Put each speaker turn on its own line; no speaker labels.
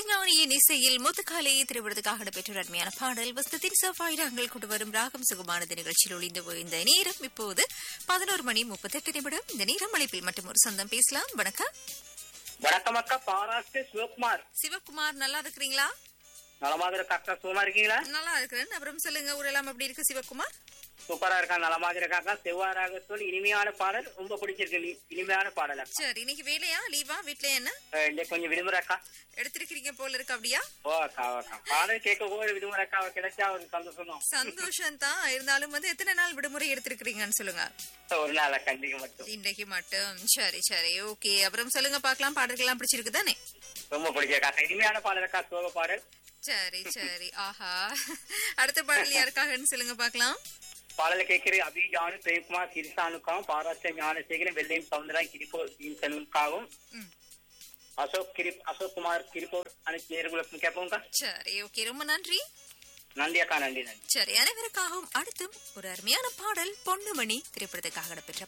இசைஞானியின் இசையில் முத்துக்காலையை திருவிழத்துக்காக நடைபெற்ற அருமையான பாடல் வசனத்தின் செவ்வாயிரங்கள் கொண்டு வரும் ராகம் சுகமானது நிகழ்ச்சியில் ஒளிந்து இந்த நேரம் இப்போது பதினோரு மணி முப்பத்தெட்டு நிமிடம் இந்த நேரம் அழைப்பில் மட்டும் ஒரு சொந்தம் பேசலாம் வணக்கம்
வணக்கம் அக்கா பாராட்டு சிவகுமார்
சிவகுமார் நல்லா இருக்கிறீங்களா
நலமாக இருக்கா அக்கா சுகமா இருக்கீங்களா
நல்லா இருக்கிறேன் அப்புறம் சொல்லுங்க ஊரெல்லாம் எப்படி இருக்கு சிவகுமார்
சூப்பரா இருக்கா நலமாக இருக்காக்கா செவ்வாறாகத்தோடு இனிமையான பாடல் ரொம்ப பிடிச்சிருக்கு இனி- இனிமையான பாடல் அக்கா
சரி இன்னைக்கு வேலையா லீவா வீட்ல என்ன
அஹ் இன்னைக்கு கொஞ்சம் விடுமுறை அக்கா
எடுத்திருக்கிறீங்க போல இருக்கு அப்படியா
ஓ அக்கா அக்கா பாடல் கேட்க போது விடுமுறை அக்கா கிடைச்சா ஒரு சந்தோஷம் தான்.
சந்தோஷம் தான் இருந்தாலும் வந்து எத்தனை நாள் விடுமுறை எடுத்திருக்கிறீங்கன்னு சொல்லுங்க
ஒரு நாள் அக்கா இன்னைக்கு மட்டும்
இன்றைக்கு மட்டும் சரி சரி ஓகே அப்புறம் சொல்லுங்க பார்க்கலாம் பாடல்கள்லாம் பிடிச்சிருக்கு தானே
ரொம்ப பிடிச்சிருக்கா அக்கா இனிமையான பாடல் அக்கா சோக பாடல்
சரி சரி ஆஹா அடுத்த பாடல் யாருக்காகன்னு சொல்லுங்க பார்க்கலாம்
பாடல கேட்கிற அபிஜானு பிரேம்குமார் சிறிசானுக்காகவும் பாராட்ட ஞானசேகரன் வெள்ளையும் சவுந்தரன் கிரிப்போ செல்வனுக்காகவும்
ம்.
அசோக் கிரி அசோக் குமார் கிரிப்போர் அனைத்து நேர்களுக்கும் கேட்போம்க்கா
சரி ஓகே ரொம்ப நன்றி
நன்றி அக்கா நன்றி நன்றி
சரி அனைவருக்காகவும் அடுத்தும் ஒரு அருமையான பாடல் பொன்னுமணி திரைப்படத்துக்காக நடைபெற்ற